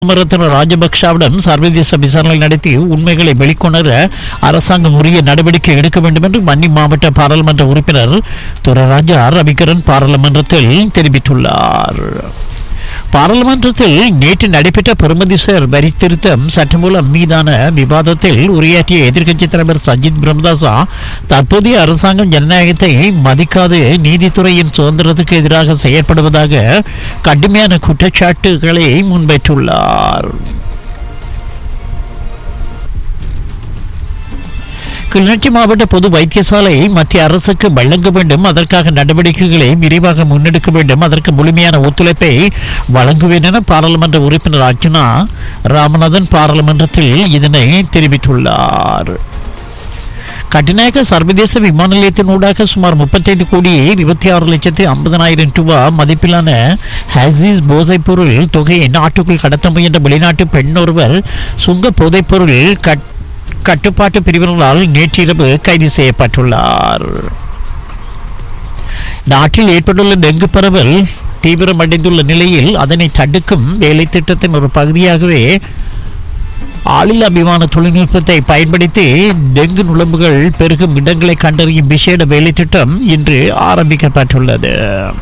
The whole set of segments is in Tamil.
குமரத்ன ராஜபக்ஷவிடம் சர்வதேச விசாரணை நடத்தி உண்மைகளை வெளிக்கொணர அரசாங்கம் உரிய நடவடிக்கை எடுக்க வேண்டும் என்று வன்னி மாவட்ட பாராளுமன்ற உறுப்பினர் துரராஜா ரவிகரன் பாராளுமன்றத்தில் தெரிவித்துள்ளார் பாராளுமன்றத்தில் நேற்று நடைபெற்ற பெருமதிசர் வரி திருத்தம் சட்டமூலம் மீதான விவாதத்தில் உரையாற்றிய எதிர்க்கட்சித் தலைவர் சஜித் பிரமதாசா தற்போதைய அரசாங்கம் ஜனநாயகத்தை மதிக்காது நீதித்துறையின் சுதந்திரத்துக்கு எதிராக செயற்படுவதாக கடுமையான குற்றச்சாட்டுகளை முன்வைத்துள்ளார் கிளிநொச்சி மாவட்ட பொது வைத்தியசாலை மத்திய அரசுக்கு வழங்க வேண்டும் அதற்காக நடவடிக்கைகளை விரிவாக முன்னெடுக்க வேண்டும் அதற்கு முழுமையான ஒத்துழைப்பை வழங்குவேன் என பாராளுமன்ற உறுப்பினர் அர்ஜுனா ராமநாதன் பாராளுமன்றத்தில் இதனை தெரிவித்துள்ளார் கட்டுநாயக்க சர்வதேச விமான நிலையத்தினூடாக சுமார் முப்பத்தைந்து கோடி இருபத்தி ஆறு லட்சத்தி ஐம்பதனாயிரம் ரூபாய் மதிப்பிலான ஹாசிஸ் போதைப்பொருள் தொகையை நாட்டுக்குள் கடத்த முயன்ற வெளிநாட்டு பெண் ஒருவர் சுங்க போதைப்பொருள் கட் கட்டுப்பாட்டு பிரிவினரால் நேற்றிரவு கைது செய்யப்பட்டுள்ளார் நாட்டில் ஏற்பட்டுள்ள டெங்கு பரவல் தீவிரமடைந்துள்ள நிலையில் அதனை தடுக்கும் வேலை திட்டத்தின் ஒரு பகுதியாகவே ஆளில்லா விமான தொழில்நுட்பத்தை பயன்படுத்தி டெங்கு நுழம்புகள் பெருகும் இடங்களை கண்டறியும் விசேட வேலை திட்டம் இன்று ஆரம்பிக்கப்பட்டுள்ளது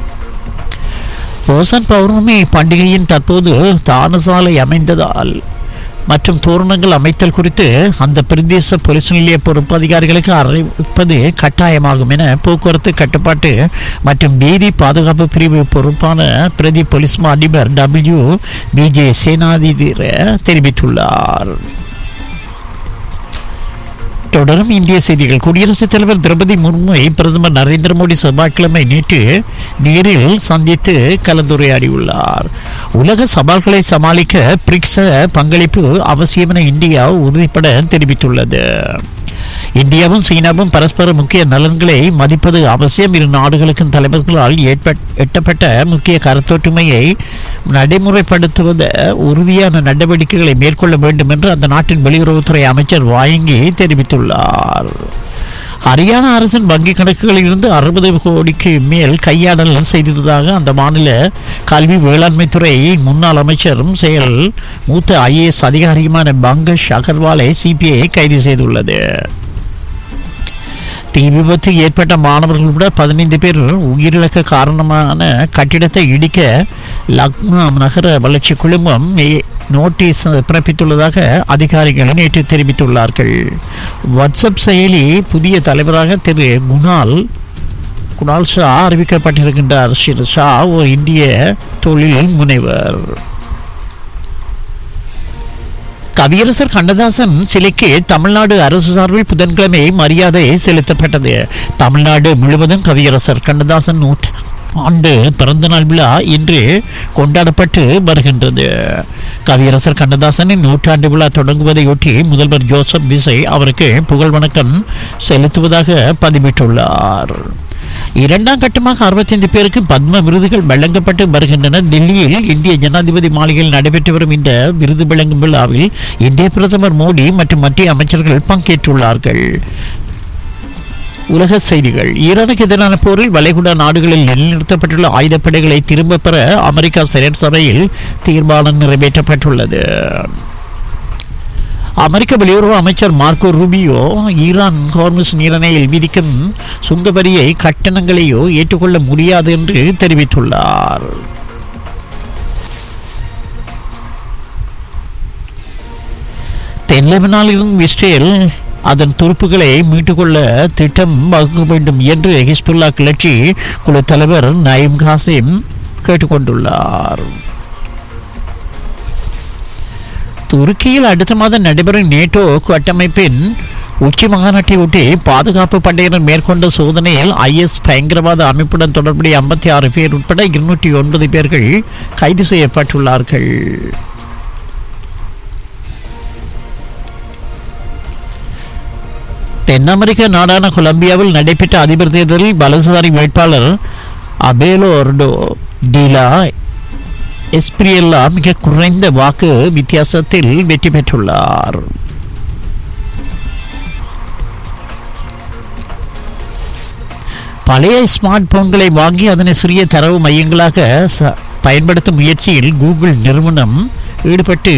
ரோசன் பௌர்ணமி பண்டிகையின் தற்போது தானசாலை அமைந்ததால் மற்றும் தோரணங்கள் அமைத்தல் குறித்து அந்த பிரதேச போலீஸ் நிலைய பொறுப்பு அதிகாரிகளுக்கு அறிவிப்பது கட்டாயமாகும் என போக்குவரத்து கட்டுப்பாட்டு மற்றும் வீதி பாதுகாப்பு பிரிவு பொறுப்பான பிரதி போலீஸ் மா அதிபர் டபிள்யூ பிஜே சேனாதிதர தெரிவித்துள்ளார் தொடரும் இந்திய செய்திகள் குடியரசுத் தலைவர் திரௌபதி முர்முவை பிரதமர் நரேந்திர மோடி செவ்வாய்க்கிழமை நேற்று நேரில் சந்தித்து கலந்துரையாடியுள்ளார் உலக சவால்களை சமாளிக்க பிரிக்ஸ் பங்களிப்பு அவசியம் என இந்தியா உறுதிப்பட தெரிவித்துள்ளது இந்தியாவும் சீனாவும் பரஸ்பர முக்கிய நலன்களை மதிப்பது அவசியம் இரு நாடுகளுக்கும் தலைவர்களால் ஏற்பட்- எட்டப்பட்ட முக்கிய கருத்தொற்றுமையை நடைமுறைப்படுத்துவத உறுதியான நடவடிக்கைகளை மேற்கொள்ள வேண்டும் என்று அந்த நாட்டின் வெளியுறவுத்துறை அமைச்சர் வாயங்கி தெரிவித்துள்ளார் ஹரியானா அரசின் வங்கி கணக்குகளில் இருந்து அறுபது கோடிக்கு மேல் கையாடல் செய்ததாக அந்த மாநில கல்வி வேளாண்மைத்துறை முன்னாள் அமைச்சரும் செயல் மூத்த ஐஏஎஸ் அதிகாரியுமான பங்கஜ் அகர்வாலை சிபிஐ கைது செய்துள்ளது தீ விபத்து ஏற்பட்ட மாணவர்கள் விட பதினைந்து பேர் உயிரிழக்க காரணமான கட்டிடத்தை இடிக்க லக்னோ நகர வளர்ச்சி குழுமம் மே- நோட்டீஸ் பிறப்பித்துள்ளதாக அதிகாரிகள் நேற்று தெரிவித்துள்ளார்கள் வாட்ஸ்அப் செயலி புதிய தலைவராக திரு குணால் குணால் ஷா அறிவிக்கப்பட்டிருக்கின்றார் ஸ்ரீ ஷா ஒரு இந்திய தொழில் முனைவர் கவியரசர் கண்ணதாசன் சிலைக்கு தமிழ்நாடு அரசு சார்பில் புதன்கிழமை மரியாதை செலுத்தப்பட்டது தமிழ்நாடு முழுவதும் கவியரசர் கண்ணதாசன் நூற்று ஆண்டு பிறந்தநாள் விழா இன்று கொண்டாடப்பட்டு வருகின்றது கவியரசர் கண்ணதாசனின் நூற்றாண்டு விழா தொடங்குவதையொட்டி முதல்வர் ஜோசப் விசை அவருக்கு புகழ் வணக்கம் செலுத்துவதாக பதிவிட்டுள்ளார் இரண்டாம் கட்டமாக 65 பேருக்கு பத்ம விருதுகள் வழங்கப்பட்டு வருகின்றன டெல்லியில் இந்திய ஜனாதிபதி மாளிகையில் நடைபெற்று வரும் இந்த விருது வழங்கும் விழாவில் இந்திய பிரதமர் மோடி மற்றும் மத்திய அமைச்சர்கள் பங்கேற்றுள்ளார்கள் உலக செய்திகள் ஈரானுக்கு எதிரான போரில் வளைகுடா நாடுகளில் நிலைநிறுத்தப்பட்டுள்ள ஆயுதப்படைகளை திரும்பப் பெற அமெரிக்கா செனட் சபையில் தீர்மானம் நிறைவேற்றப்பட்டுள்ளது அமெரிக்க வெளியுறவு அமைச்சர் மார்க்கோ ரூபியோ ஈரான் ஹார்முஸ் நீரணையில் விதிக்கும் சுங்க வரியை கட்டணங்களையோ ஏற்றுக்கொள்ள முடியாது என்று தெரிவித்துள்ளார் தென் லெபனானிலும் இஸ்ரேல் அதன் துருப்புகளை மீட்டுக்கொள்ள திட்டம் வகுக்க வேண்டும் என்று ஹிஸ்புல்லா கிளர்ச்சி குழு தலைவர் நயீம் காசிம் கேட்டுக்கொண்டுள்ளார் துருக்கியில் அடுத்த மாதம் நடைபெறும் நேட்டோ கட்டமைப்பின் உச்சி மாநாட்டை ஒட்டி பாதுகாப்பு படையினர் மேற்கொண்ட சோதனையில் ஐஎஸ் பயங்கரவாத அமைப்புடன் தொடர்புடைய ஐம்பத்தி ஆறு பேர் உட்பட இருநூற்றி ஒன்பது பேர்கள் கைது செய்யப்பட்டுள்ளார்கள் தென் அமெரிக்க நாடான கொலம்பியாவில் நடைபெற்ற அதிபர் தேர்தலில் வலதுசாரி வேட்பாளர் அபேலோர்டோ டிலா எஸ்பிரியல்லா மிக குறைந்த வாக்கு வித்தியாசத்தில் வெற்றி பெற்றுள்ளார் பழைய ஸ்மார்ட் போன்களை வாங்கி அதனை சிறிய தரவு மையங்களாக ச- பயன்படுத்தும் முயற்சியில் கூகுள் நிறுவனம் ஈடுபட்டு